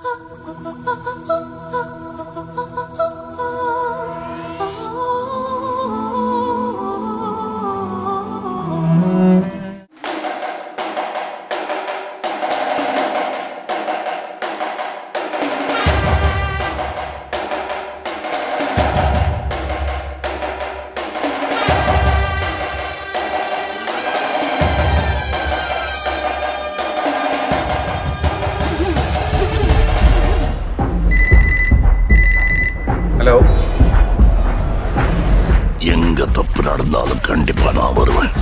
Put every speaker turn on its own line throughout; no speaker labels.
Hello
எங்க தப்பு நடந்தாலும் கண்டிப்பா நான் வருவேன்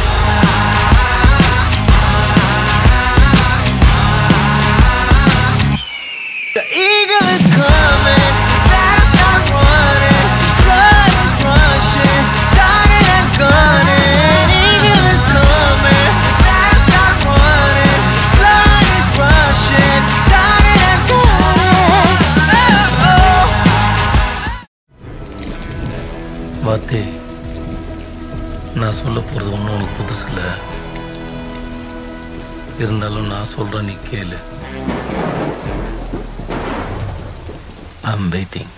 The eagle is coming, better start running. His blood is rushing, starting and gunning. Eagle is coming, better start running. His blood is rushing, starting and gunning. Oh, oh.
வாத்தே நான் சொல்ல போகிறது ஒன்றும் உனக்கு புதுசு இல்லை இருந்தாலும் நான் சொல்கிறேன் நீ கேளு ஐம் வெயிட்டிங்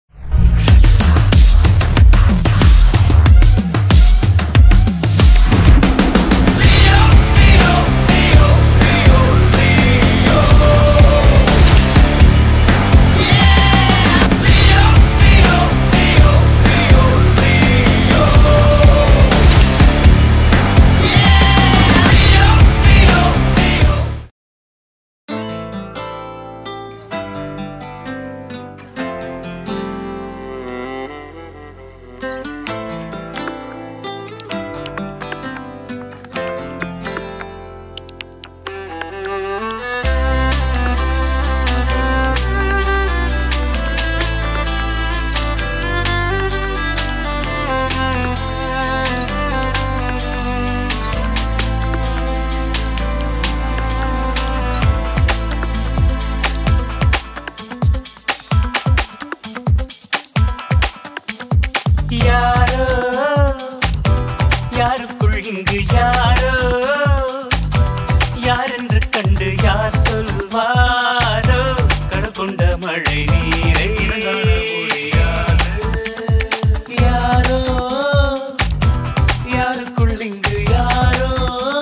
யாரோ யாருக்குள் இங்கு யாரோ யாரென்று கண்டு யார் சொல்வாரோ கடல் கொண்ட மழை நீரை
யாரோ யாருக்குள் இங்கு யாரோ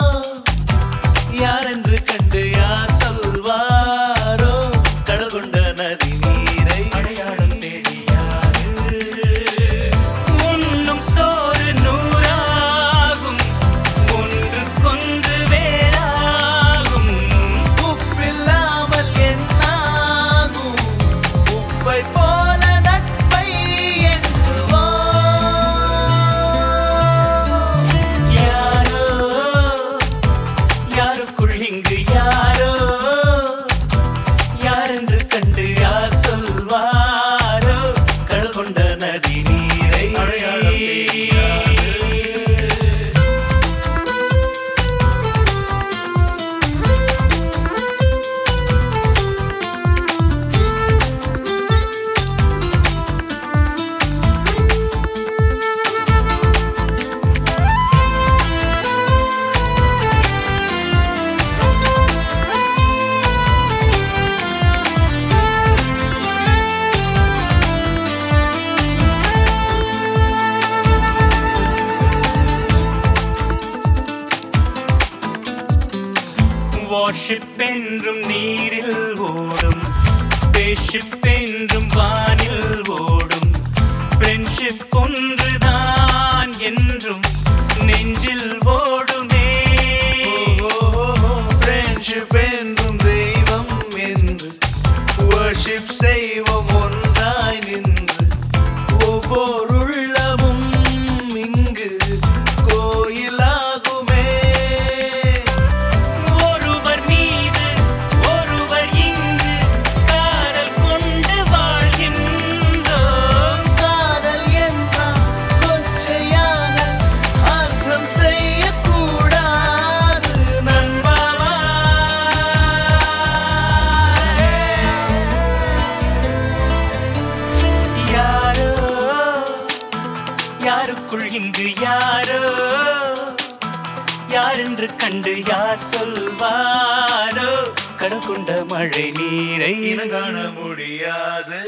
யாரென்று கண்டு யார் சொல்வாரோ கடல் கொண்ட நதி நீரை
அடையாளம் தெரியாது உண்ணும் சோறு நூறாகும் ஒன்று கொன்று வேறாகும்
உப்பில்லாமல் என்னாகும் உப்பை போல நட்பை என்றுவோம்
யாரோ யாருக்குள் இங்கு யாரோ யாரென்று கண்டு யார் சொல்வாரோ கடல் கொண்ட நதி நீரை வார்ஷிப் என்றும் நீரில் ஓடும் ஸ்பேஸ்ஷிப் என்றும் வானில் ஓடும் ஃப்ரெண்ட்ஷிப் ஒன்றுதான் என்றும் நெஞ்சில் ஓடுமே
ஃப்ரெண்ட்ஷிப் என்றும் தெய்வம் என்று வர்ஷிப் செய்வோம் ஒன்றாய் நின்று ஒவ்வொரு உள்ளமும் இங்கு கோயிலாகுமே
ஒருவர் மீது ஒருவர் இங்கு காதல் கொண்டு வாழ்கின்றோம்
காதல் என்றால் கொச்சையாக அர்த்தம் செய்யக்கூடாது
நண்பாவா யாரோ யாருக்குள் இங்கு யாரோ யாரென்று கண்டு யார் சொல்வாரோ கடல்
கொண்ட மழை நீரை இனம் காண முடியாது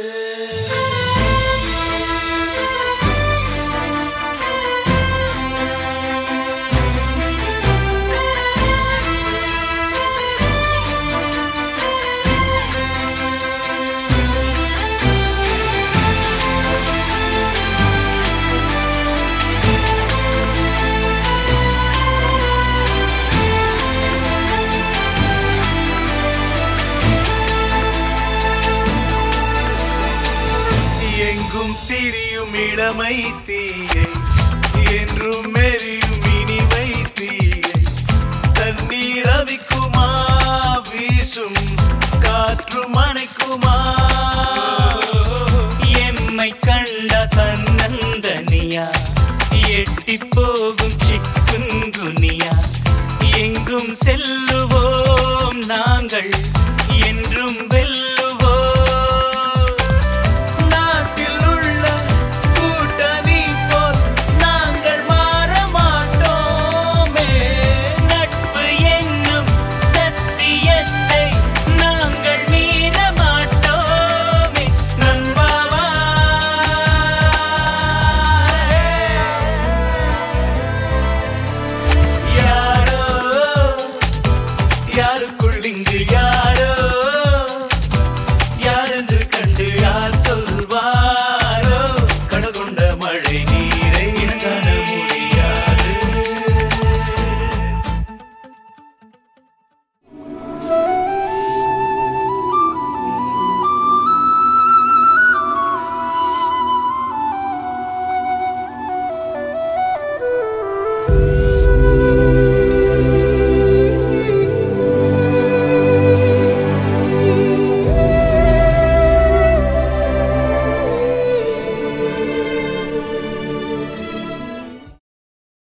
எங்கும் திரியும் இளமை தீயை என்றும் எரியும் இனிமை தீயை தண்ணீர் அவிக்குமா வீசும் காற்று மணிக்குமா